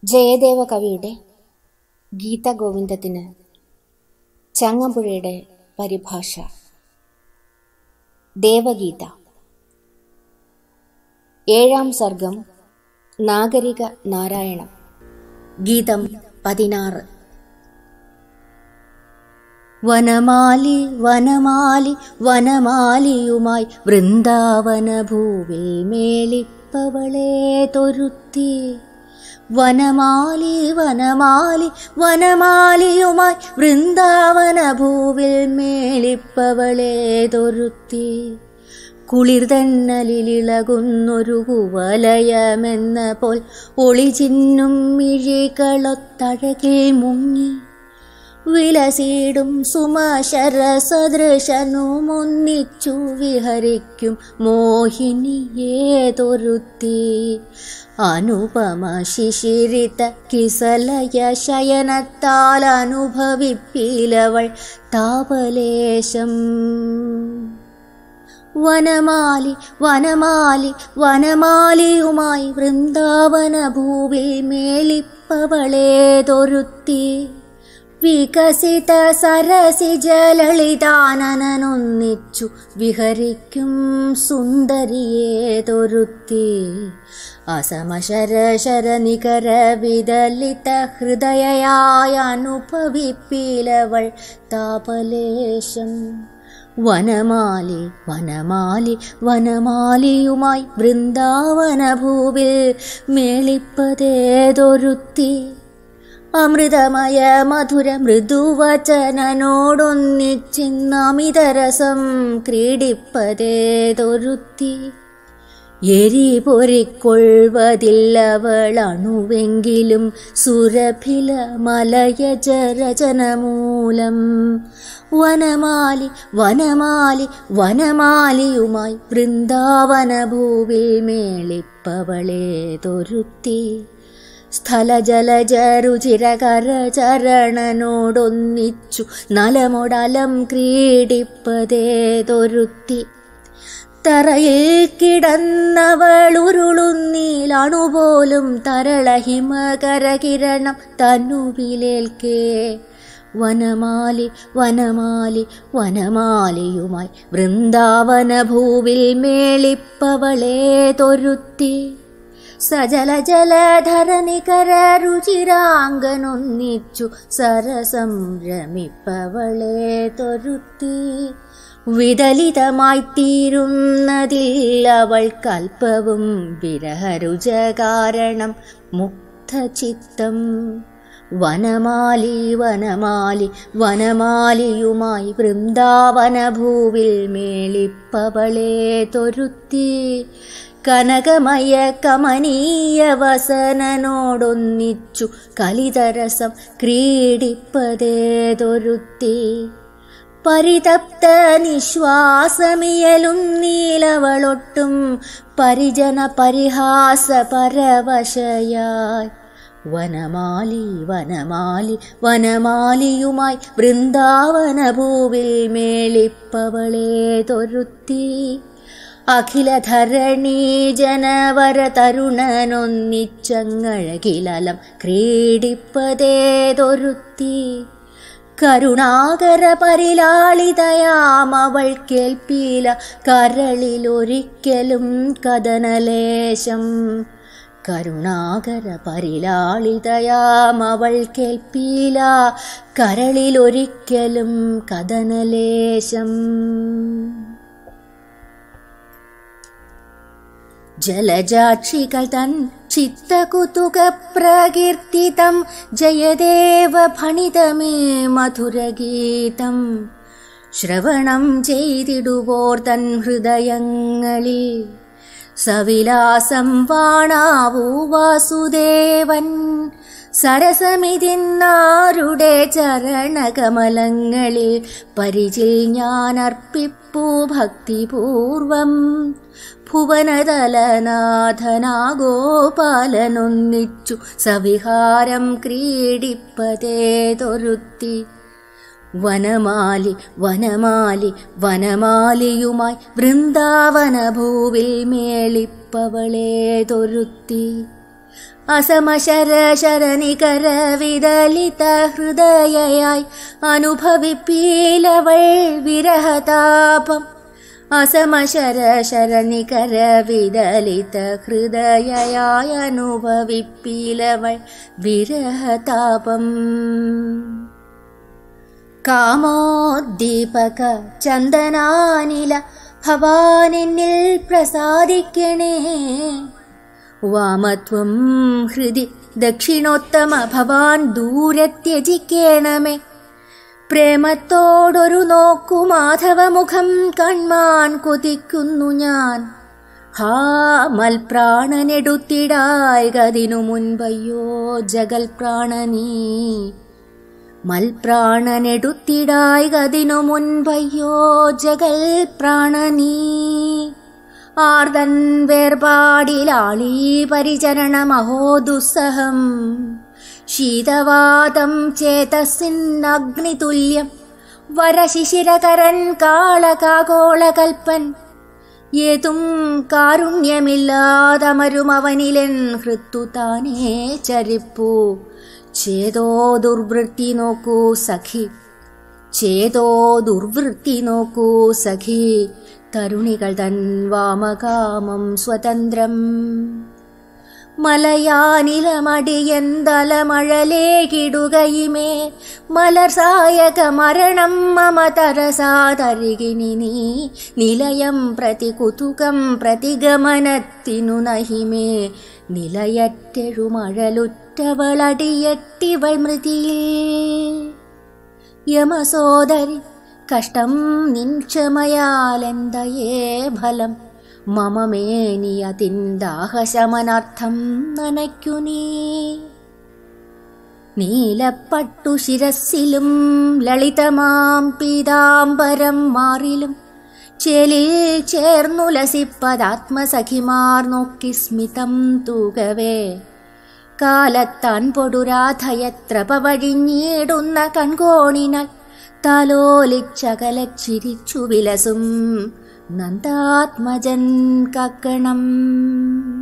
ജയദേവ കവിയുടെ ഗീതഗോവിന്ദത്തിന് ചങ്ങമ്പുഴയുടെ പരിഭാഷ ദേവഗീത ഏഴാം സർഗം നാഗരിക നാരായണം ഗീതം പതിനാറ് വനമാലി വനമാലി വനമാലിയുമായി വൃന്ദാവന ഭൂവിൽ മേളിപ്പവളെ തൊരുത്തി വനമാലി വനമാലി വനമാലിയുമായി വൃന്ദാവന ഭൂവിൽ മേളിപ്പവളെ തൊരുത്തി കുളിർതന്നലിളകുന്നൊരു കുവലയമെന്ന പോൽ ഒളിചിന്നും മിഴികളൊത്തഴകിൽ മുങ്ങി വിലസീടും സുമശരസദൃശനുമൊന്നിച്ചു വിഹരിക്കും മോഹിനിയേതൊരുത്തി അനുപമ ശിശിരിത കിസലയ ശയനത്താൽ അനുഭവിപ്പിലവൾ താപലേശം വനമാലി വനമാലി വനമാലിയുമായി വൃന്ദാവന ഭൂവിൽ മേളിപ്പവളേതൊരുത്തി വികസിത സരസിജലളിതാനനൊന്നിച്ചു വിഹരിക്കും സുന്ദരിയേതൊരുത്തി അസമശരശരനികര വിദലിത ഹൃദയയായ അനുഭവിപ്പിലവൾ താപലേശം വനമാലി വനമാലി വനമാലിയുമായി വൃന്ദാവന ഭൂവിൽ മേളിപ്പതേതൊരുത്തി അമൃതമയ മധുര മൃദുവചനോടൊന്നിച്ചിന്നമിതരസം ക്രീഡിപ്പതേതൊരുത്തി എരി പൊരിക്കൊള്ളുവതില്ലവളണുവെങ്കിലും സുരഭില മലയജരചനമൂലം വനമാലി വനമാലി വനമാലിയുമായി വൃന്ദാവന ഭൂവിൽ മേളിപ്പവളെ തൊരുത്തി സ്ഥലജലജരുചിരകരചരണനോടൊന്നിച്ചു നലമൊടലം ക്രീഡിപ്പതേതൊരുത്തി തറയിൽ കിടന്നവളുരുളുന്നീലണുപോലും തരളഹിമകരകിരണം തന്നുവിലേൽക്കേ വനമാലി വനമാലി വനമാലിയുമായി വൃന്ദാവന ഭൂവിൽ മേളിപ്പവളെ തൊരുത്തി സജല ജലധരനികര രുചിരാങ്കനൊന്നിച്ചു സരസം രമിപ്പവളെ തൊരുത്തി വിദലിതമായി തീരുന്നതിൽ അവൾ കൽപ്പവും വിരഹരുച കാരണം മുക്തചിത്തം വനമാലി വനമാലി വനമാലിയുമായി വൃന്ദാവന ഭൂവിൽ മേളിപ്പവളെ തൊരുത്തി കനകമയ കമനീയ വസനനോടൊന്നിച്ചു കലിതരസം ക്രീഡിപ്പതേതൊരുത്തി പരിതപ്ത നിശ്വാസമിയലും നീലവളൊട്ടും പരിജന പരിഹാസ പരവശയായി വനമാലി വനമാലി വനമാലിയുമായി വൃന്ദാവന ഭൂവിൽ മേളിപ്പവളെ തൊരുത്തി അഖിലധരണീ ജനവര തരുണനൊന്നിച്ചങ്ങഴകിലലം ക്രീഡിപ്പതേതൊരുത്തി കരുണാകര പരിലാളിതയാം അവൾ കേൾപ്പീല കരളിലൊരിക്കലും കഥനലേശം കരുണാകര പരിലാളിതയാം അവൾ കേൾപ്പീല കരളിലൊരിക്കലും കഥനലേശം ജലജാക്ഷികൾ തൻ ചിത്തകുതുക പ്രകീർത്തിതം ജയദേവ ഭണിതമേ മധുരഗീതം ശ്രവണം ചെയ്തിടുവോർ തൻ ഹൃദയങ്ങളിൽ സവിലാസം വാണാവൂ വാസുദേവൻ സരസമിതിന്നാരുടെ ചരണകമലങ്ങളിൽ പരിചിൽ ഞാൻ അർപ്പിപ്പൂ ഭക്തിപൂർവം ഭുവനതലനാഥനാഗോപാലനൊന്നിച്ചു സവിഹാരം ക്രീഡിപ്പതേതൊരുത്തി വനമാലി വനമാലി വനമാലിയുമായി വൃന്ദാവന ഭൂവിൽ മേളിപ്പവളേതൊരുത്തി അസമശരശരനികര വിദലിത ഹൃദയയായി അനുഭവിപ്പീലവൾ വിരഹതാപം അസമശരശരനികര വിദലിത ഹൃദയയായി അനുഭവിപ്പീലവൾ വിരഹതാപം കാമോദ്ദീപക ചന്ദനാനില ഭവാനെന്നിൽ പ്രസാദിക്കണേ വാമത്വം ഹൃദി ദക്ഷിണോത്തമ ഭവാൻ ദൂരെ ത്യജിക്കേണമേ പ്രേമത്തോടൊരു നോക്കു മാധവമുഖം കൺമാൻ കൊതിക്കുന്നു ഞാൻ ഹാ മൽപ്രാണനെടുത്തിടായി ഗതിനു മുൻപയ്യോ ജഗൽ പ്രാണനീ മൽപ്രാണനെടുത്തിടായി ഗതിനു മുൻപയ്യോ ജഗൽ പ്രാണനീ ആർദൻ വേർപാടിലാളീ പരിചരണമഹോ ദുസ്സഹം ശീതവാതം ചേതസ്സിന്നഗ്നിതുല്യം വരശിശിരകരൻ കാളകാകോളകൽപ്പൻ ഏതും കാരുണ്യമില്ലാതമരുമവനിലൻ ഹൃത്തു താനേ ചരിപ്പൂ ചേതോ ദുർവൃത്തി നോക്കൂ സഖി ചേതോ ദുർവൃത്തി നോക്കൂ സഖി തരുണികൾ തൻ വാമകാമം സ്വതന്ത്രം മലയാനിലമടിയന്തലമഴലേകിടുകയുമേ മലർസായക മരണം മമ തരസാതരികിനി നീ നിലയം പ്രതി കുതുകം പ്രതിഗമനത്തിനു നഹിമേ നിലയറ്റെഴുമഴലുറ്റവളടിയട്ടിവൾ മൃതിയിൽ യമസോദരി കഷ്ടം നിൻ ക്ഷമയാലെന്തയേ ഫലം മമ മേനിയതിന്ദാഹശമനാർത്ഥം നനയ്ക്കു നീ നീലപ്പട്ടു ശിരസിലും ലളിതമാം പീതാംബരം മാറിലും ചേലിൽ ചേർന്നുലസിപ്പതാത്മസഖിമാർ നോക്കി സ്മിതം തൂകവേ കാലത്താൻ പൊടുരാധയത്ര പവഴിഞ്ഞിടുന്ന കൺകോണിനാൽ താലോലിച്ചകല ചിരിച്ചു വിലസും നന്ദാത്മജൻ കക്കണം